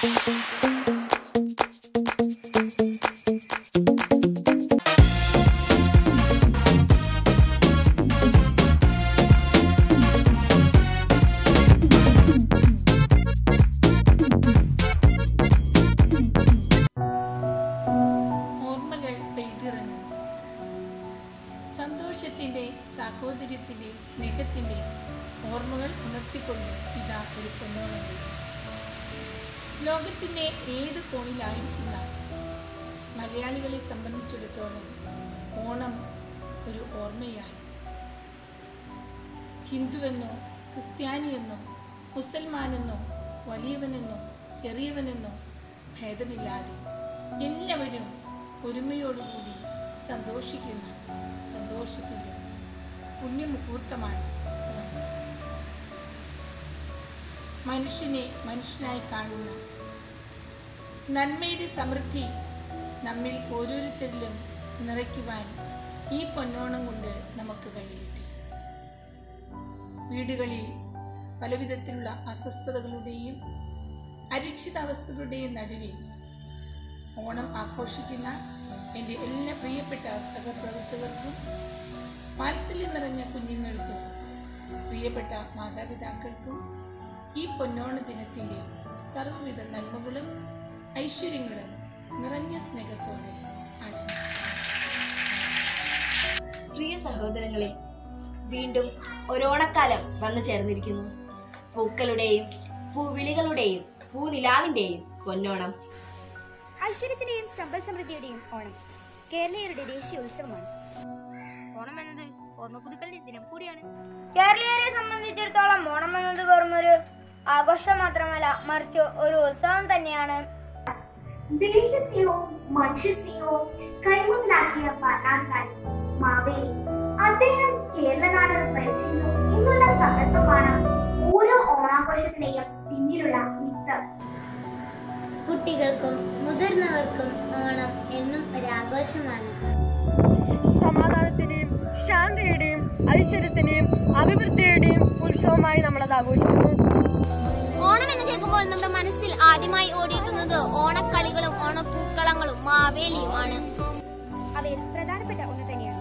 ഓർമ്മകൾ പെയ്തിറങ്ങും സന്തോഷത്തിന്റെ സാഹോദര്യത്തിന്റെ സ്നേഹത്തിന്റെ ഓർമ്മകൾ ഉണർത്തിക്കൊണ്ട് ഇതാ ഒരു പൊന്നോണം വരും. ലോകത്തിന്റെ ഏത് കോണിലായിരിക്കുന്ന മലയാളികളെ സംബന്ധിച്ചിടത്തോളം ഓണം ഒരു ഓർമ്മയായി ഹിന്ദുവെന്നോ ക്രിസ്ത്യാനിയെന്നോ മുസൽമാനെന്നോ വലിയവനെന്നോ ചെറിയവനെന്നോ ഭേദമില്ലാതെ എല്ലാവരും ഒരുമയോടുകൂടി സന്തോഷിക്കുന്ന സന്തോഷത്തിൻ്റെ പുണ്യമുഹൂർത്തമാണ് ഓണം. മനുഷ്യനെ മനുഷ്യനായി കാണുന്ന നന്മയുടെ സമൃദ്ധി നമ്മിൽ ഓരോരുത്തരിലും നിറയ്ക്കുവാൻ ഈ പൊന്നോണം കൊണ്ട് നമുക്ക് കഴിയട്ടെ വീടുകളിൽ പലവിധത്തിലുള്ള അസ്വസ്ഥതകളുടെയും അരക്ഷിതാവസ്ഥകളുടെയും നടുവിൽ ഓണം ആഘോഷിക്കുന്ന എൻ്റെ എല്ലാ പ്രിയപ്പെട്ട സഹപ്രവർത്തകർക്കും വാത്സല്യം നിറഞ്ഞ കുഞ്ഞുങ്ങൾക്കും പ്രിയപ്പെട്ട മാതാപിതാക്കൾക്കും ഈ പൊന്നോണ ദിനത്തിൻ്റെ സർവ്വവിധ നന്മകളും ഐശ്വര്യങ്ങളും നിറഞ്ഞ സ്നേഹത്തോടെ ആശംസിക്കുന്നു പ്രിയ സഹോദരങ്ങളെ വീണ്ടും ഒരോണക്കാലം വന്നു ചേർന്നിരിക്കുന്നു പൂക്കളുടെയും പൂവിളികളുടെയും പൂനിലാവിന്റെയും പൊന്നോണം ഐശ്വര്യത്തിന്റെയും സമ്പൽ സമൃദ്ധിയുടെയും ഓണം കേരളീയരുടെ ദേശീയ ഉത്സവമാണ് ഓണം എന്നത് ഓർമ്മ പുതുക്കലിന്റെ ദിനം കൂടിയാണ് കേരളീയരെ സംബന്ധിച്ചിടത്തോളം ഓണം എന്നത് വെറും ഒരു ആഘോഷം മാത്രമല്ല മറിച്ച് ഒരു ഉത്സവം തന്നെയാണ് ദേശസ്നേഹവും മനുഷ്യസ്നേഹവും കൈമുതലാക്കിയ ഭരണാധികാരി മാവേലി അദ്ദേഹം കേരളനാട് ഭരിച്ചിരുന്നു എന്നുള്ള സങ്കല്പമാണ് ഓരോ ഓണാഘോഷത്തിന്റെയും പിന്നിലുള്ള മിത്ത് കുട്ടികൾക്കും മുതിർന്നവർക്കും ഓണം എന്നും ഒരാഘോഷമാണ് സമാധാനത്തിന്റെയും ശാന്തിയുടെയും ഐശ്വര്യത്തിന്റെയും അഭിവൃദ്ധിയുടെയും ഉത്സവമായി നമ്മളത് ആഘോഷിക്കുന്നു ഓണം എന്ന് കേൾക്കുമ്പോൾ നമ്മുടെ മനസ്സിൽ ആദ്യമായി ഓടിയെത്തുന്നത് ഓണക്കളികളും ഓണപ്പൂക്കളങ്ങളും മാവേലിയുമാണ് അവയിൽ പ്രധാനപ്പെട്ട ഒന്ന് തന്നെയാണ്